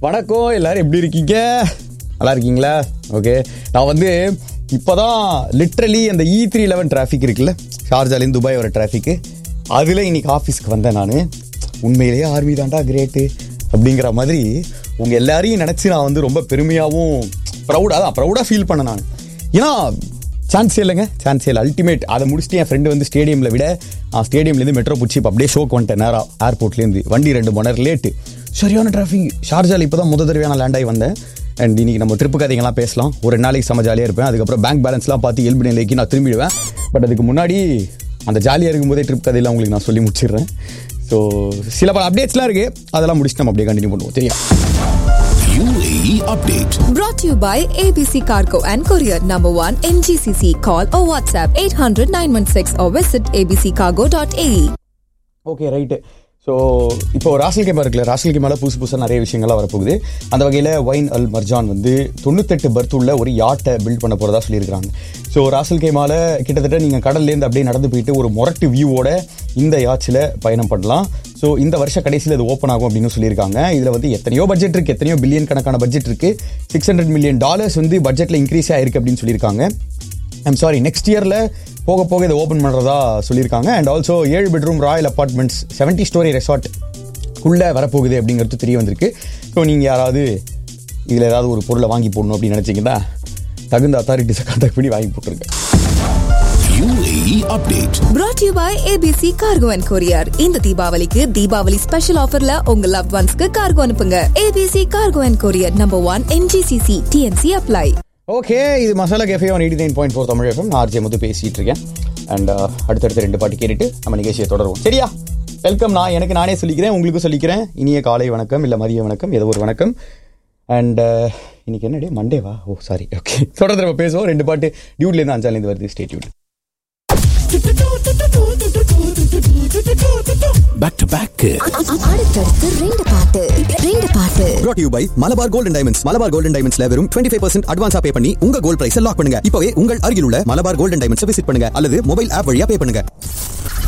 வணக்கம் எல்லாரும் எப்படி இருக்கீங்க நல்லா இருக்கீங்களா ஓகே நான் வந்து இப்போதான் லிட்ரலி அந்த இ த்ரீ லெவன் டிராஃபிக் இருக்குல்ல ஷார்ஜாலேருந்து துபாய் வர டிராஃபிக்கு அதில் இன்னைக்கு ஆஃபீஸ்க்கு வந்தேன் நான் உண்மையிலேயே ஆர்மி தாண்டா கிரேட்டு அப்படிங்கிற மாதிரி உங்கள் எல்லாரையும் நினச்சி நான் வந்து ரொம்ப பெருமையாகவும் ப்ரௌடாக தான் ப்ரௌடாக ஃபீல் பண்ணேன் நான் ஏன்னா சான்ஸே இல்லைங்க சான்ஸே இல்லை அல்டிமேட் அதை முடிச்சுட்டு என் ஃப்ரெண்டு வந்து ஸ்டேடியமில் விட நான் ஸ்டேடியம்லேருந்து மெட்ரோ பிடிச்சி இப்போ அப்படியே ஷோக்கு வந்துட்டேன் நேரம் ஏர்போர்ட்லேருந்து வண்டி ரெண்டு மணி நேரம் லேட்டு சரியான டிராஃபிக் ஷார்ஜால் இப்போ தான் முத தடவையான லேண்ட் ஆகி வந்தேன் அண்ட் இன்னைக்கு நம்ம ட்ரிப்பு கதைங்கெல்லாம் பேசலாம் ஒரு ரெண்டு நாளைக்கு செம்ம ஜாலியாக இருப்பேன் அதுக்கப்புறம் பேங்க் பேலன்ஸ்லாம் பார்த்து இயல்பு நிலைக்கு நான் திரும்பிடுவேன் பட் அதுக்கு முன்னாடி அந்த ஜாலியாக இருக்கும்போதே ட்ரிப் கதையெல்லாம் உங்களுக்கு நான் சொல்லி முடிச்சிடுறேன் ஸோ சில பல அப்டேட்ஸ்லாம் இருக்குது அதெல்லாம் முடிச்சுட்டு நம்ம அப்படியே கண்டினியூ பண்ணுவோம் தெரியும் UAE update. Brought to you by ABC Cargo and Courier Number 1 in GCC. Call or WhatsApp 800 916 or visit abccargo.ae. Okay right so இப்போ ராசல் கேமா இருக்குல்ல ராசல் கேமால புதுசு புதுசாக நிறைய விஷயங்கள்லாம் வரப்போகுது அந்த வகையில் வைன் அல் மர்ஜான் வந்து தொண்ணூத்தெட்டு பர்த் உள்ள ஒரு யாட்டை பில்ட் பண்ண போகிறதா சொல்லியிருக்காங்க ஸோ ராசல் கேமால கிட்டத்தட்ட நீங்கள் கடல்லேருந்து அப்படியே நடந்து போயிட்டு ஒரு மொரட்டு வியூவோட இந்த யாட்சில் பயணம் பண்ணலாம் ஸோ இந்த வருஷ கடைசியில் இது ஓப்பன் ஆகும் அப்படின்னு சொல்லியிருக்காங்க இதில் வந்து எத்தனையோ பட்ஜெட் இருக்குது எத்தனையோ பில்லியன் கணக்கான பட்ஜெட் இருக்குது சிக்ஸ் ஹண்ட்ரட் மில்லியன் டாலர்ஸ் வந்து பட்ஜெட்டில் இன்க்ரீஸ் ஆயிருக்கு அப்படின்னு சொல்லியிருக்காங்க ஐம் சாரி நெக்ஸ்ட் இயரில் போக போக இதை ஓப்பன் பண்ணுறதா சொல்லியிருக்காங்க அண்ட் ஆல்சோ ஏழு bedroom royal apartments seventy storey resort உள்ளே வரப்போகுது அப்படிங்கிறது தெரிய வந்திருக்கு ஸோ நீங்கள் யாராவது இதில் ஏதாவது ஒரு பொருளை வாங்கி போடணும் அப்படின்னு நினச்சிங்கன்னா தகுந்த அத்தாரிட்டிஸை கான்டாக்ட் பண்ணி வாங்கி போட்டுருங்க UAE update. Brought to you by ABC Cargo and Courier. இந்த தீபாவளிக்கு தீபாவளி ஸ்பெஷல் ஆஃபர்ல உங்க லவ் ஒன்ஸ்க்கு கார்கோ அனுப்புங்க ABC Cargo and Courier Number 1 in GCC. TNC apply. Okay இது Masala cafe one eighty nine point four Tamil FM நான் ஆர்ஜே வந்து பேசிகிட்டு இருக்கேன் அண்ட் அடுத்தடுத்த ரெண்டு பாட்டு கேட்டுட்டு நம்ம நிகழ்ச்சியை தொடருவோம் சரியா வெல்கம் நான் எனக்கு நானே சொல்லிக்கிறேன் உங்களுக்கும் சொல்லிக்கிறேன் இனிய காலை வணக்கம் இல்லை மதிய வணக்கம் ஏதோ ஒரு வணக்கம் அண்ட் இன்னைக்கு என்ன டே மண்டேவா ஓ சாரி ஓகே தொடர்ந்து நம்ம பேசுவோம் ரெண்டு பாட்டு டியூட்லேருந்து அஞ்சாலேருந்து வருது ஸ்டேட் டியூட் Back to back. அடுத்தடுத்து ரெண்டு பாட்டு ரெண்டு பாட்டு brought to you by Malabar golden diamonds Malabar golden டைமண்ட்ஸ்ல வெறும் 25% பர்சன்ட் அட்வான்ஸா பே பண்ணி உங்க கோல்ட் பிரைஸ் லாக் பண்ணுங்க இப்பவே உங்கள் அருகில் உள்ள மலபார் கோல்டன் டைமண்ட்ஸ் விசிட் பண்ணுங்க அல்லது மொபைல் ஆப் வழியா பே பண்ணுங்க